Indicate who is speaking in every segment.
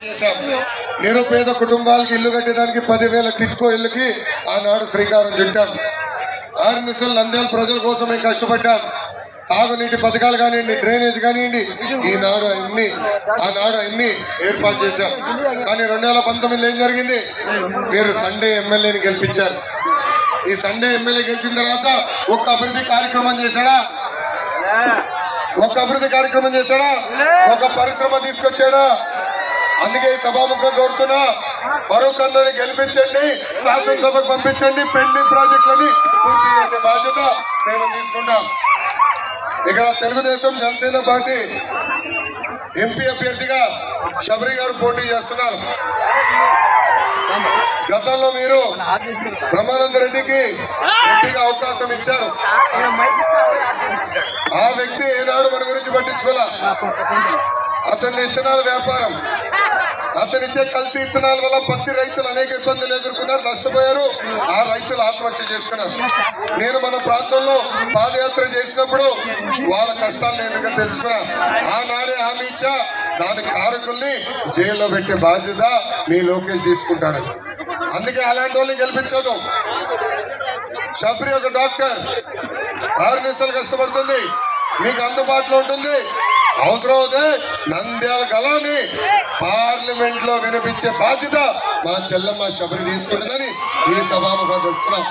Speaker 1: చేశాం నిరుపేద కుటుంబాలకి ఇల్లు కట్టేదానికి పదివేల టిట్కో ఇల్లుకి ఆనాడు శ్రీకారం చుట్టాం ఆరు నిమిషాలు నంద్యాల ప్రజల కోసమే కష్టపడ్డాం తాగునీటి పథకాలు కానివ్వండి డ్రైనేజ్ కానివ్వండి ఈనాడు అన్ని ఆనాడు అన్ని ఏర్పాటు చేశాం కానీ రెండు వేల పంతొమ్మిదిలో ఏం జరిగింది మీరు సండే ఎమ్మెల్యేని గెలిపించారు ఈ సండే ఎమ్మెల్యే గెలిచిన తర్వాత ఒక్క అభివృద్ధి కార్యక్రమం చేశాడా ఒక్క అభివృద్ధి కార్యక్రమం చేశాడా ఒక పరిశ్రమ తీసుకొచ్చాడా అందుకే ఈ సభాముఖం కోరుతున్నా ఫరూక్ అన్నని గెలిపించండి శాసనసభకు పంపించండి పెండింగ్ ప్రాజెక్టులని పూర్తి చేసే బాధ్యత మేము తీసుకుంటాం ఇక్కడ తెలుగుదేశం జనసేన పార్టీ ఎంపీ అభ్యర్థిగా శబరి గారు పోటీ చేస్తున్నారు గతంలో మీరు బ్రహ్మానంద రెడ్డికి ఎంపీగా అవకాశం ఇచ్చారు ఆ వ్యక్తి ఏనాడు మన గురించి పట్టించుకోలే అతని ఇత్తనాల వ్యాపారం అతనిచ్చే కల్తీ ఇత్తనాల వల్ల పత్తి రైతులు అనేక ఇబ్బందులు ఎదుర్కొన్నారు నష్టపోయారు ఆ రైతులు ఆత్మహత్య చేసుకున్నారు నేను మన ప్రాంతంలో పాదయాత్ర చేసినప్పుడు వాళ్ళ కష్టాలు నేను తెలుసుకున్నా ఆనాడే హామీ ఇచ్చా దాని కారకుల్ని జైల్లో పెట్టే బాధ్యత మీ లోకేష్ తీసుకుంటాడు అందుకే అలాంటి వాళ్ళని గెలిపించదు శబరి ఒక డాక్టర్ ఆరు నిమిషాలు కష్టపడుతుంది మీకు అందుబాటులో ఉంటుంది అవసరం అవుతే నంద్యాల కళని పార్లమెంట్ లో వినిపించే బాధ్యత మా చెల్లమ్మ శబరి తీసుకుంటుందని ఈ సభాముఖం చెప్తున్నాం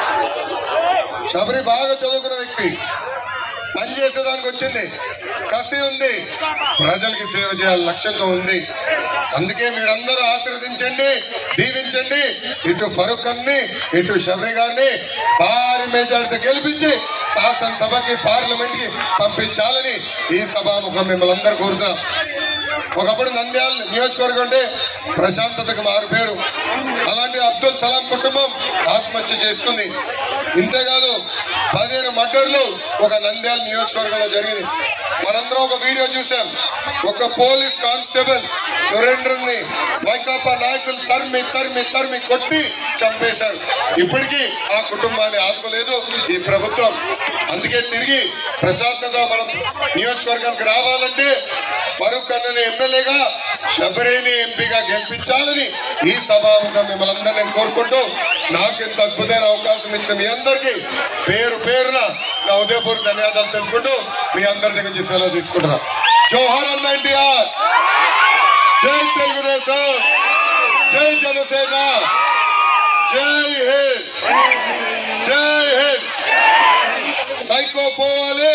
Speaker 1: శబరి బాగా చదువుకున్న వ్యక్తి పని చేసేదానికి వచ్చింది కసి ఉంది ప్రజలకి సేవ చేయాలి లక్ష్యంతో ఉంది అందుకే మీరందరూ ఆశీర్వదించండి దీవించండి ఇటు ఫరూక్ అన్ని ఇటు శబరి గారిని భారీ మెజార్టీతో గెలిపించి శాసనసభకి పార్లమెంట్ కి పంపించాలని ఈ సభాముఖం మిమ్మల్ని అందరూ కోరుతున్నాం ఒకప్పుడు నంద్యాల నియోజకవర్గం అంటే ప్రశాంతతకు మారు పేరు అలాంటి అబ్దుల్ సలాం కుటుంబం ఆత్మహత్య చేసుకుంది ఇంతేకాదు పదిహేను మర్డర్లు ఒక నంద్యాల నియోజకవర్గంలో జరిగింది మనందరం ఒక వీడియో చూసాం ఒక పోలీస్ కానిస్టేబుల్ సురేంద్రన్ ని వైకాపా నాయకులు తరిమి తరిమి తరిమి కొట్టి చంపేశారు ఇప్పటికీ ఆ కుటుంబాన్ని ఆదుకోలేదు ఈ ప్రభుత్వం అందుకే తిరిగి ప్రశాంతత మనం నియోజకవర్గానికి రావాలంటే ఫరూక్ అన్నని ఎమ్మెల్యేగా శబరిని ఎంపీగా గెలిపించాలని ఈ సభాముఖం మిమ్మల్ని అందరినీ కోరుకుంటూ నాకు ఇంత అద్భుతమైన అవకాశం ఇచ్చిన మీ అందరికీ పేరు పేరున నా ఉదయపూర్ ధన్యవాదాలు తెలుపుకుంటూ మీ అందరి దగ్గర నుంచి సెలవు తీసుకుంటున్నా జోహార్ అన్న ఎన్టీఆర్ జై తెలుగుదేశం జై జనసేన జై హింద్ జై హింద్ సైకో పోవాలి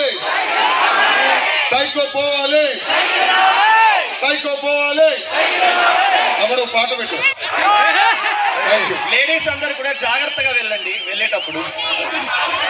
Speaker 1: సైకో పోవాలి సైకో పోవాలి తమ్ముడు పాట పెట్టు థ్యాంక్ యూ
Speaker 2: లేడీస్ అందరు కూడా జాగ్రత్తగా వెళ్ళండి వెళ్ళేటప్పుడు